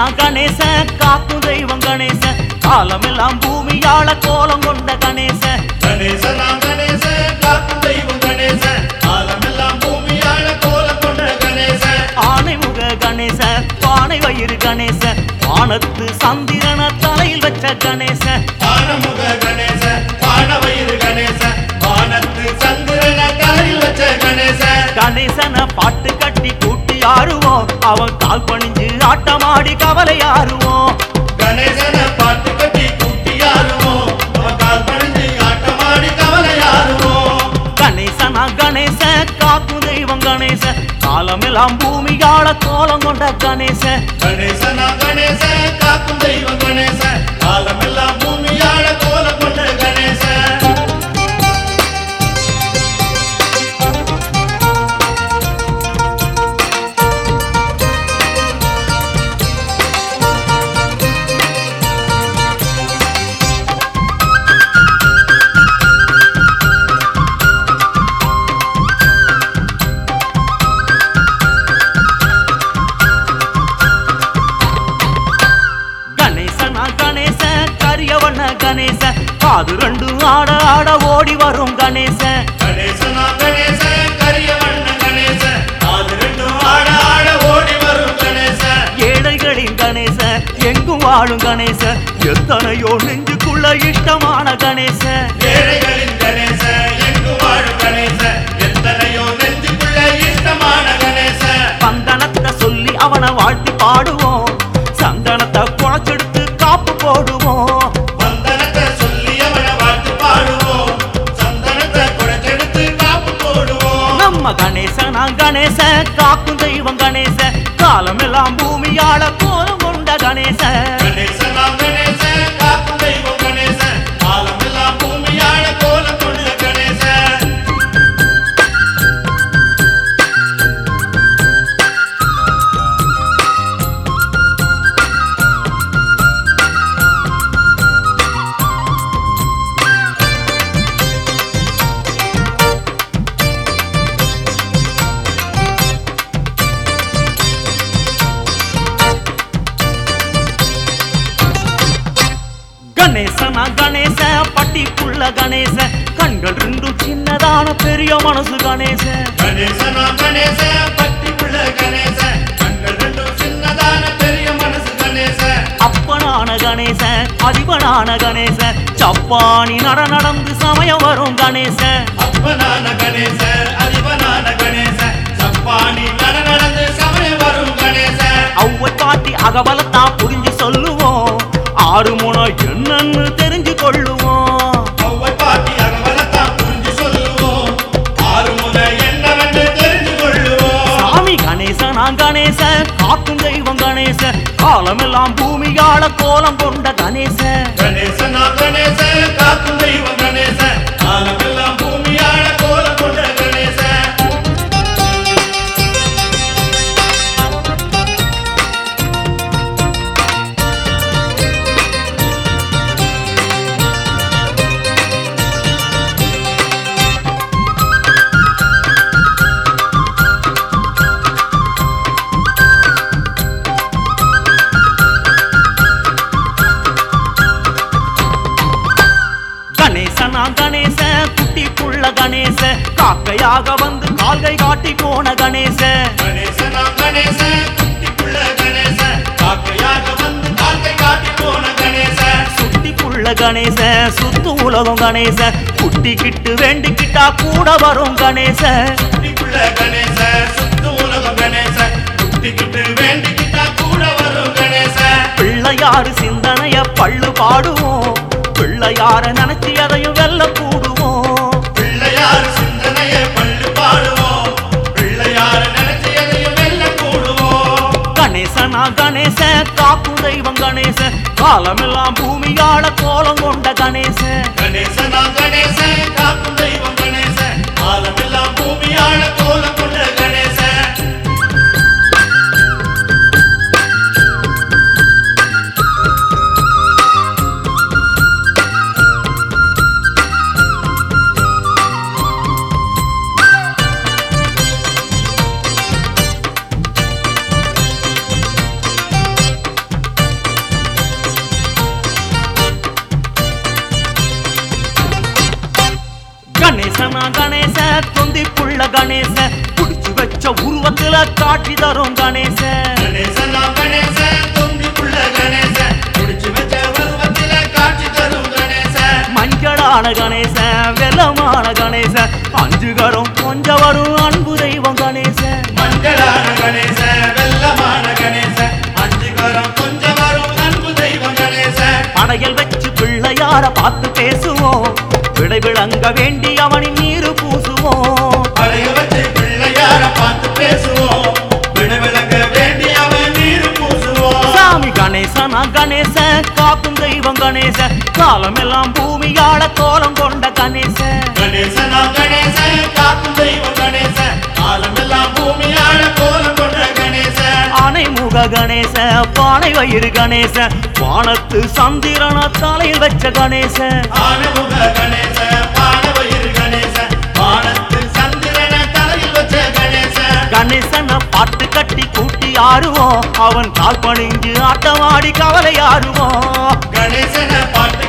கணேச காக்கும் தெய்வம் கணேச காலமெல்லாம் பூமியாள கோலம் கொண்ட கணேச கணேசனாம் கணேச காக்கும் தெய்வம் கணேச ஆலமெல்லாம் பூமியாள கோலம் கொண்ட கணேச ஆனைமுக கணேச பானை வயிறு கணேச வானத்து சந்திரன தலையில் வச்ச கணேச ஆனமுக கணேச வானவயிறு கணேச வானத்து சந்திரன தலையில் வச்ச கணேச கணேசன பாட்டு கட்டி கூட்டி ஆறுவோம் அவன் கால் பணிஞ்சு ஆட்டமாடி கவலை ஆறுவோம் கணேசன பாட்டு கட்டி கூட்டியாருவோம் அவன் கால் பணிஞ்சு ஆட்டமாடி கவலையாருவோம் கணேசனா கணேச காக்கும் தெய்வம் கணேச காலமெல்லாம் பூமியாள கோலம் கொண்ட கணேச கணேசனாம் கணேச காக்கும் தெய்வம் கணேச ஆலமெல்லாம் பூமியாள கோலம் கொண்ட கணேச கணேசனா கணேச கரியவண்ண கணேச காது ரெண்டும் ஆட ஆட ஓடி வரும் கணேச கணேசனா கணேச கரிய வண்ண கணேச அது ரெண்டும் ஆட ஆட ஓடி வரும் கணேச ஏழைகளின் கணேச எங்கும் வாழும் கணேச எத்தனையோ நெஞ்சுக்குள்ள இஷ்டமான கணேச ஏழைகளின் கணேச எங்கு வாழும் கணேச எத்தனையோ நெஞ்சுக்குள்ள இஷ்டமான கணேச சந்தனத்தை சொல்லி அவனை வாழ்த்தி பாடுவோம் சந்தனத்தை குழச்செடுத்து காப்பு போடுவோம் வந்தனத்தை சொல்லி அவனை வாழ்த்து பாடுவோம் சந்தனத்தை குடைச்செடுத்து காப்பு போடுவோம் நம்ம கணேசனா கணேச காக்கும் தெய்வம் கணேச காலமெல்லாம் பூமியாள கோலம் கொண்ட கணேச கணேசனாம் கணேச காக்கும் தெய்வம் கணேச காலமெல்லாம் பூமியாட கோலம் கொண்ட கணேச கணேசனா கணேச பட்டிக்குள்ள கணேச கண்கள் ரெண்டும் சின்னதான பெரிய மனசு கணேச கணேசனாம் கணேச பட்டிக்குள்ள கணேச கண்கள் ரெண்டும் சின்னதான பெரிய மனசு கணேச அப்பனான கணேச அதிபனான கணேச சப்பானி நட நடந்து சமயம் வரும் கணேச அப்பனான கணேச அதிபனான கணேச சப்பானி நட நடந்து சமயம் வரும் கணேச அவ்வை பாட்டி அகபலத்தா புரிஞ்சு சொல்லுவோம் ஆறு முனை என்னன்னு தெரிஞ்சு கொள்ளுவோம் ஒவ்வொரு பாட்டி அகவலத்தான் புரிஞ்சு சொல்லுவோம் ஆறு முறை என்னவென்று தெரிஞ்சு கொள்ளுவோம் சாமி கணேசனா கணேச காக்கும் தெய்வம் கணேச காலமெல்லாம் பூமியாள கோலம் கொண்ட கணேச கணேசனா கணேச காக்கும் தெய்வம் கணேச காலமெல்லாம் பூமியாட கோலம் கொண்ட கணேச கணேசனா கணேச குட்டிக்குள்ள கணேச காக்கையாக வந்து கால்கை காட்டி போன கணேச கணேசனா கணேச குட்டிக்குள்ள கணேச காக்கையாக வந்து காக்கை காட்டி போன கணேச சுட்டிக்குள்ள கணேச சுத்து உலகம் கணேச குட்டிக்கிட்டு வேண்டிக்கிட்டா கூட வரும் கணேச குட்டிக்குள்ள கணேச சுத்து உலகம் கணேச குட்டிக்கிட்டு வேண்டிக்கிட்டா கூட வரும் கணேச பிள்ளையாரு சிந்தனைய பள்ளு பாடுவோம் பிள்ளையார நினைச்சு அதையும் வெல்ல கூடுவோம் பிள்ளையார் சிந்தனையை பள்ளு பாடுவோம் பிள்ளையார நினைச்சு எதையும் வெல்ல கூடுவோம் கணேசனா கணேச காக்கும் தெய்வம் கணேச காலமெல்லாம் பூமியாள கோலம் கொண்ட கணேச கணேசனா கணேச காக்கும் தெய்வம் கணேச ஆலமெல்லாம் பூமியாள கோலம் கொண்ட கணேச கணேசனா கணேச தொந்தி புள்ள கணேச புடிச்சு வச்ச உருவத்துல காட்சி தரும் கணேச கணேசனா கணேச தொந்தி புள்ள கணேச முடிச்சு வச்ச உருவத்தில காட்சி தரும் கணேச மஞ்சளான கணேச வெள்ளமான கணேச அஞ்சு கரம் கொஞ்ச வரும் அன்பு தெய்வம் கணேச மஞ்சளான கணேச வெள்ளமான கணேச அஞ்சு கரம் கொஞ்சம் வரும் அன்பு தெய்வம் கணேச படையல் வச்சு பிள்ளையார பார்த்து பேசுவோம் விடை விளங்க வேண்டி அவனின் நீரு பூசுவோம் பழைய வச்சு பிள்ளையார பார்த்து பேசுவோம் விடவிளங்க வேண்டி அவன் நீர் பூசுவோம் சாமி கணேசனா கணேச காக்கும் தெய்வம் கணேச காலமெல்லாம் பூமியாள கோலம் கொண்ட கணேச கணேசனா கணேச காக்கும் தெய்வம் கணேச காலமெல்லாம் பூமியாள கோலம் கொண்ட கணேச ஆனை முக கணேச பானை வயிறு கணேச வானத்து சந்திரன தலையில் வச்ச கணேச ஆனமுக கணேச பானவயிறு கணேச வானத்து சந்திரன தலையில் வச்ச கணேச கணேசன பாட்டு கட்டி கூட்டி ஆடுவோம் அவன் கால் பணிஞ்சு ஆட்டமாடி கவலை ஆடுவோம் கணேசன பாட்டு